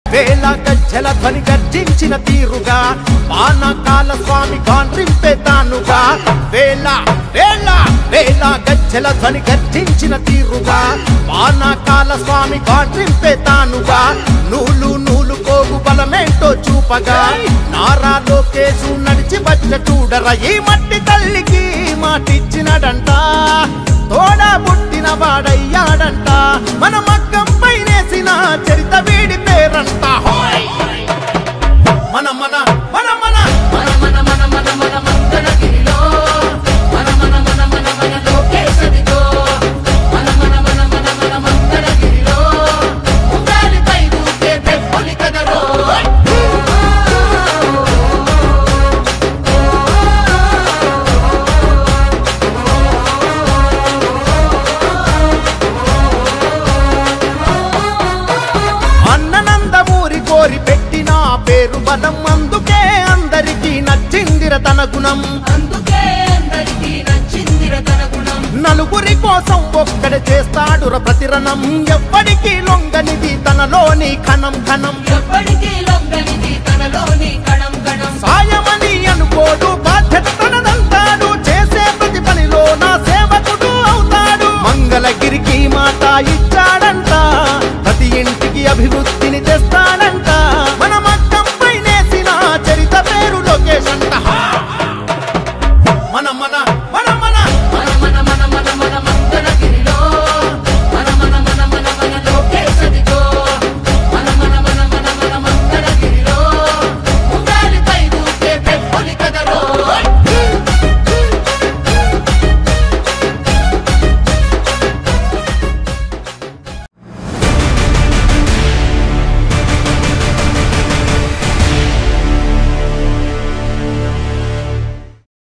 వేల గజ్జల ధ్వని గర్జించిన తీరుగా పానకాల స్వామి కాంట్రింపే తానుగా వేల వేల వేల గజ్జల ధ్వని గర్జించిన తీరుగా పానకాల స్వామి కాంట్రింపే తానుగా నూలు నూలు కోగు బలమేంటో చూపగా నారా లోకేశు నడిచి వచ్చ చూడర ఈ మట్టి తల్లికి మాటిచ్చినడంట తోడా పుట్టిన వాడయ్యాడంట మన మగ్గం పైనేసిన చరిత వీడి పేరంట హోయ్! మన మన మన మన మన మన మన మన మన మంగళగిరిలో మన మన మన మన మన లోకేశదిగో మన మన మన మన మన మంగళగిరిలో ఉగాలిపై ఊగే పెప్పులి కదరో అన్ననందమూరి కోరి పెట్టిన పేరు బలం అందుకే అందరికీ నచ్చిందిర తన గుణం అందుకే అందరికీ నచ్చిందిర తన గుణం నలుగురి కోసం ఒక్కడే చేస్తాడుర ప్రతిరణం ఎవ్వడికి లొంగనిది తనలోని కణం కణం ఎప్పటికీ లొంగనిది తనలోని కణం కణం సాయమని అనుకోడు బాధ్యత తనదంటాడు చేసే ప్రతి పనిలో నా సేవకుడు అవుతాడు మంగళగిరికి మాట ఇచ్చాడంట ప్రతి ఇంటికి అభివృద్ధిని తెస్తాడంట మన